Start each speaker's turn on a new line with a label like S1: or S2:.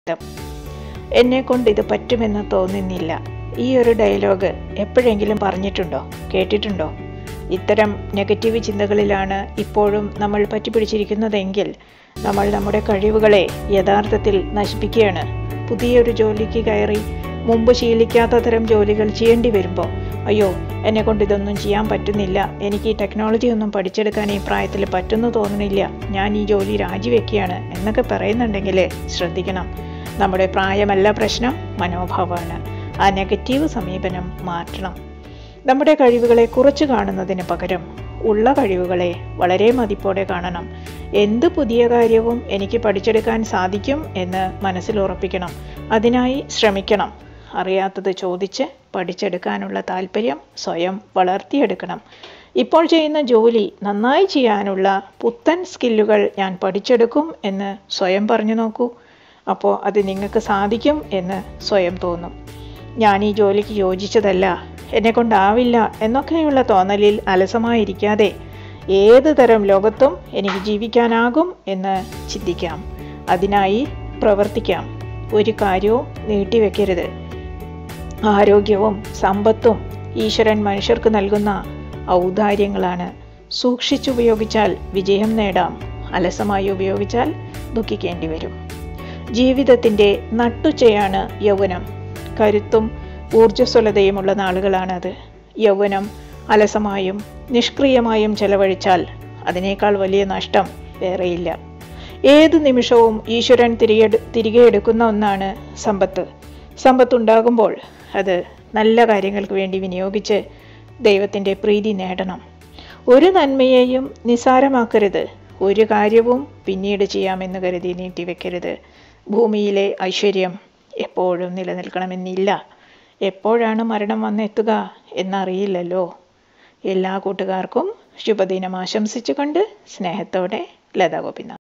S1: എന്നെ കൊണ്ട് ഇത് പറ്റുമെന്ന് തോന്നുന്നില്ല ഈ ഒരു ഡയലോഗ് എപ്പോഴെങ്കിലും പറഞ്ഞിട്ടുണ്ടോ കേട്ടിട്ടുണ്ടോ ഇത്തരം നെഗറ്റീവ് ചിന്തകളിലാണ് ഇപ്പോഴും നമ്മൾ പറ്റിപ്പിടിച്ചിരിക്കുന്നതെങ്കിൽ നമ്മൾ നമ്മുടെ കഴിവുകളെ യഥാർത്ഥത്തിൽ നശിപ്പിക്കുകയാണ് പുതിയൊരു ജോലിക്ക് കയറി മുമ്പ് ശീലിക്കാത്ത തരം ജോലികൾ ചെയ്യേണ്ടി വരുമ്പോൾ അയ്യോ എന്നെ കൊണ്ട് ഇതൊന്നും ചെയ്യാൻ പറ്റുന്നില്ല എനിക്ക് ഈ ടെക്നോളജി ഒന്നും പഠിച്ചെടുക്കാൻ ഈ പ്രായത്തിൽ പറ്റുന്നു തോന്നുന്നില്ല ഞാൻ ഈ ജോലി രാജിവെക്കുകയാണ് എന്നൊക്കെ പറയുന്നുണ്ടെങ്കിൽ ശ്രദ്ധിക്കണം നമ്മുടെ പ്രായമല്ല പ്രശ്നം മനോഭാവമാണ് ആ നെഗറ്റീവ് സമീപനം മാറ്റണം നമ്മുടെ കഴിവുകളെ കുറച്ച് കാണുന്നതിന് പകരം ഉള്ള കഴിവുകളെ വളരെ മതിപ്പോടെ കാണണം എന്ത് പുതിയ കാര്യവും എനിക്ക് പഠിച്ചെടുക്കാൻ സാധിക്കും എന്ന് മനസ്സിൽ ഉറപ്പിക്കണം അതിനായി ശ്രമിക്കണം അറിയാത്തത് ചോദിച്ച് പഠിച്ചെടുക്കാനുള്ള താല്പര്യം സ്വയം വളർത്തിയെടുക്കണം ഇപ്പോൾ ചെയ്യുന്ന ജോലി നന്നായി ചെയ്യാനുള്ള പുത്തൻ സ്കില്ലുകൾ ഞാൻ പഠിച്ചെടുക്കും എന്ന് സ്വയം പറഞ്ഞു നോക്കൂ അപ്പോൾ അത് നിങ്ങൾക്ക് സാധിക്കും എന്ന് സ്വയം തോന്നും ഞാൻ ഈ ജോലിക്ക് യോജിച്ചതല്ല എന്നെ കൊണ്ടാവില്ല എന്നൊക്കെയുള്ള തോന്നലിൽ അലസമായിരിക്കാതെ ഏത് തരം ലോകത്തും എനിക്ക് ജീവിക്കാനാകും എന്ന് ചിന്തിക്കാം അതിനായി പ്രവർത്തിക്കാം ഒരു കാര്യവും നീട്ടിവെക്കരുത് ആരോഗ്യവും സമ്പത്തും ഈശ്വരൻ മനുഷ്യർക്ക് നൽകുന്ന ഔദാര്യങ്ങളാണ് സൂക്ഷിച്ചുപയോഗിച്ചാൽ വിജയം നേടാം അലസമായി ഉപയോഗിച്ചാൽ ദുഃഖിക്കേണ്ടി വരും ജീവിതത്തിൻ്റെ നട്ടുച്ചയാണ് യൗവനം കരുത്തും ഊർജ്ജസ്വലതയുമുള്ള നാളുകളാണത് യൗവനം അലസമായും നിഷ്ക്രിയമായും ചെലവഴിച്ചാൽ അതിനേക്കാൾ വലിയ നഷ്ടം വേറെയില്ല ഏത് നിമിഷവും ഈശ്വരൻ തിരികെ തിരികെ എടുക്കുന്ന ഒന്നാണ് സമ്പത്ത് സമ്പത്തുണ്ടാകുമ്പോൾ അത് നല്ല കാര്യങ്ങൾക്ക് വേണ്ടി വിനിയോഗിച്ച് ദൈവത്തിൻ്റെ പ്രീതി നേടണം ഒരു നന്മയെയും നിസാരമാക്കരുത് ഒരു കാര്യവും പിന്നീട് ചെയ്യാമെന്ന് കരുതി നീട്ടിവെക്കരുത് ഭൂമിയിലെ ഐശ്വര്യം എപ്പോഴും നിലനിൽക്കണമെന്നില്ല എപ്പോഴാണ് മരണം വന്നെത്തുക എന്നറിയില്ലല്ലോ എല്ലാ കൂട്ടുകാർക്കും ശുഭദിനം ആശംസിച്ചുകൊണ്ട് സ്നേഹത്തോടെ ലതാ ഗോപിനാഥ്